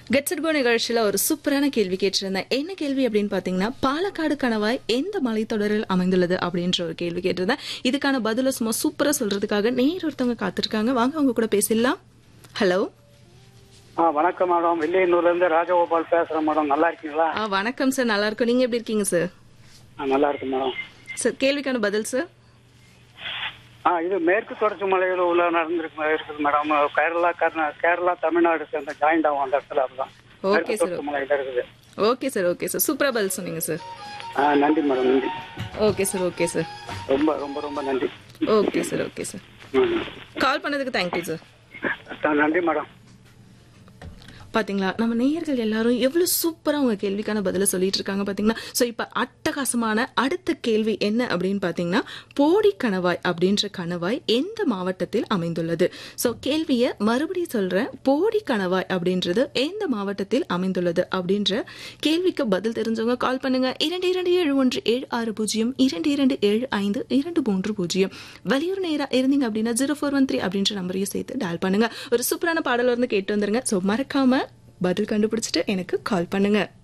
Gets கோ நிகழ்ச்சியில் ஒரு சூப்பரான கேள்வி கேட்டிருந்தேன் என்ன கேள்வி அப்படின்னு பார்த்தீங்கன்னா பாலக்காடு கணவாய் எந்த மலைத்தொடரில் அமைந்துள்ளது அப்படின்ற ஒரு கேள்வி கேட்டிருந்தேன் இதுக்கான பதில சும்மா சூப்பராக சொல்றதுக்காக நேர் ஒருத்தவங்க காத்திருக்காங்க வாங்க அவங்க கூட பேசிடலாம் ஹலோ ஆ வணக்கம் மேடம் வெள்ளையனூர்ல இருந்து ராஜகோபால் பேசுறேன் மேடம் நல்லா இருக்கீங்களா ஆ வணக்கம் சார் நல்லா இருக்கும் நீங்க எப்படி இருக்கீங்க சார் ஆ, நல்லா இருக்கு மேடம் சார் கேள்விக்கான பதில் சார் ஆ இது மேற்கு தொடர்ச்சி மலையில் உள்ள நடந்திருக்கு இருக்குது மேடம் கேரளா கர்நா கேரளா தமிழ்நாடு சேர்ந்த ஜாயிண்ட் ஆகும் அந்த இடத்துல அதுதான் Okay, மேற்கு sir. தொடர்ச்சி மலையில இருக்குது ஓகே சார் ஓகே சார் சூப்பராக பதில் சொன்னீங்க சார் ஆ நன்றி மேடம் நன்றி ஓகே சார் ஓகே சார் ரொம்ப ரொம்ப ரொம்ப நன்றி ஓகே சார் ஓகே சார் ம். கால் பண்ணதுக்கு தேங்க்யூ சார் ஆ, நன்றி மேடம் பாத்தீங்களா நம்ம நேயர்கள் எல்லாரும் எவ்வளவு சூப்பரா உங்க கேள்விக்கான பதில சொல்லிட்டு இருக்காங்க பாத்தீங்களா சோ இப்ப அட்டகாசமான அடுத்த கேள்வி என்ன அப்படின்னு பாத்தீங்கன்னா போடி கணவாய் அப்படின்ற கணவாய் எந்த மாவட்டத்தில் அமைந்துள்ளது சோ கேள்விய மறுபடியும் சொல்றேன் போடி கணவாய் அப்படின்றது எந்த மாவட்டத்தில் அமைந்துள்ளது அப்படின்ற கேள்விக்கு பதில் தெரிஞ்சவங்க கால் பண்ணுங்க இரண்டு இரண்டு ஏழு ஒன்று ஏழு ஆறு பூஜ்ஜியம் இரண்டு இரண்டு ஏழு ஐந்து இரண்டு மூன்று பூஜ்ஜியம் வெளியூர் நேரா இருந்தீங்க அப்படின்னா ஜீரோ ஃபோர் ஒன் த்ரீ அப்படின்ற நம்பரையும் சேர்த்து டயல் பண்ணுங்க ஒரு சூப்பரான பாடல் வந்து கேட்டு வந்துருங்க ஸோ மறக்காம பதில் கண்டுபிடிச்சிட்டு எனக்கு கால் பண்ணுங்க